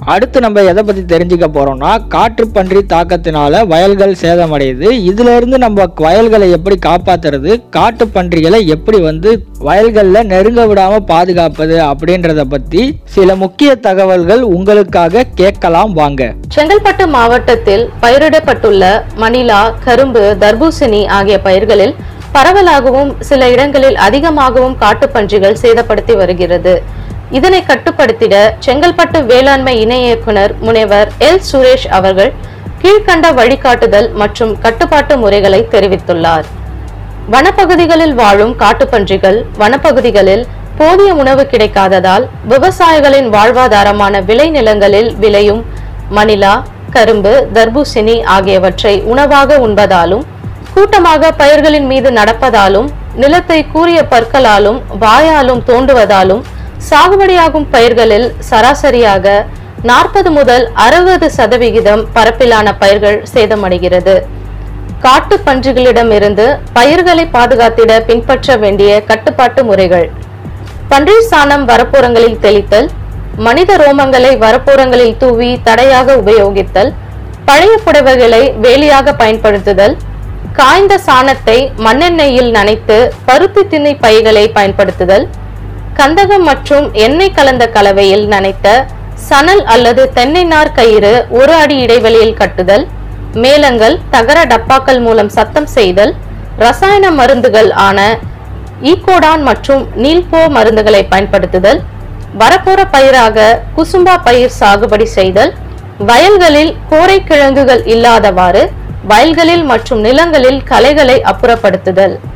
அடுத்து நம்ம எதை பற்றி தெரிஞ்சுக்க போகிறோம்னா காற்றுப்பன்றி தாக்கத்தினால வயல்கள் சேதமடையுது இதுல இருந்து நம்ம வயல்களை எப்படி காப்பாத்துறது காட்டுப்பன்றிகளை எப்படி வந்து வயல்களில் நெருங்க விடாம பாதுகாப்பது அப்படின்றத பற்றி சில முக்கிய தகவல்கள் உங்களுக்காக கேட்கலாம் வாங்க செங்கல்பட்டு மாவட்டத்தில் பயிரிடப்பட்டுள்ள மணிலா கரும்பு தர்பூசணி ஆகிய பயிர்களில் பரவலாகவும் சில இடங்களில் அதிகமாகவும் காட்டுப்பன்றிகள் சேதப்படுத்தி வருகிறது இதனை கட்டுப்படுத்திட செங்கல்பட்டு வேளாண்மை இணை இயக்குனர் முனைவர் எல் சுரேஷ் அவர்கள் கீழ்கண்ட வழிகாட்டுதல் மற்றும் கட்டுப்பாட்டு முறைகளை தெரிவித்துள்ளார் வனப்பகுதிகளில் வாழும் காட்டுப்பன்றிகள் வனப்பகுதிகளில் போதிய உணவு கிடைக்காததால் விவசாயிகளின் வாழ்வாதாரமான விளைநிலங்களில் விளையும் மணிலா கரும்பு தர்பூசணி ஆகியவற்றை உணவாக உண்பதாலும் கூட்டமாக பயிர்களின் மீது நடப்பதாலும் நிலத்தை கூரிய பற்களாலும் வாயாலும் தோண்டுவதாலும் சாகுபடியாகும் பயிர்களில் சராசரியாக நாற்பது முதல் அறுபது சதவிகிதம் பரப்பிலான பயிர்கள் சேதமடைகிறது காட்டு பன்றிகளிடமிருந்து பயிர்களை பாதுகாத்திட பின்பற்ற வேண்டிய கட்டுப்பாட்டு முறைகள் பன்றி சாணம் வரப்புறங்களில் தெளித்தல் மனித ரோமங்களை வரப்புறங்களில் தூவி தடையாக உபயோகித்தல் பழைய புடவைகளை வேலியாக பயன்படுத்துதல் காய்ந்த சாணத்தை மண்ணெண்ணெயில் நனைத்து பருத்தி திணை பைகளை பயன்படுத்துதல் கந்தகம் மற்றும் எண்ணெய் கலந்த கலவையில் நனைத்த சணல் அல்லது தென்னை நார் கயிறு ஒரு அடி இடைவெளியில் கட்டுதல் மேளங்கள் தகர டப்பாக்கள் மூலம் சத்தம் செய்தல் ரசாயன மருந்துகள் ஆன ஈகோடான் மற்றும் நீல்போ மருந்துகளை பயன்படுத்துதல் வரப்புற பயிராக குசும்பா பயிர் சாகுபடி செய்தல் வயல்களில் கோரை கிழங்குகள் இல்லாதவாறு வயல்களில் மற்றும் நிலங்களில் களைகளை அப்புறப்படுத்துதல்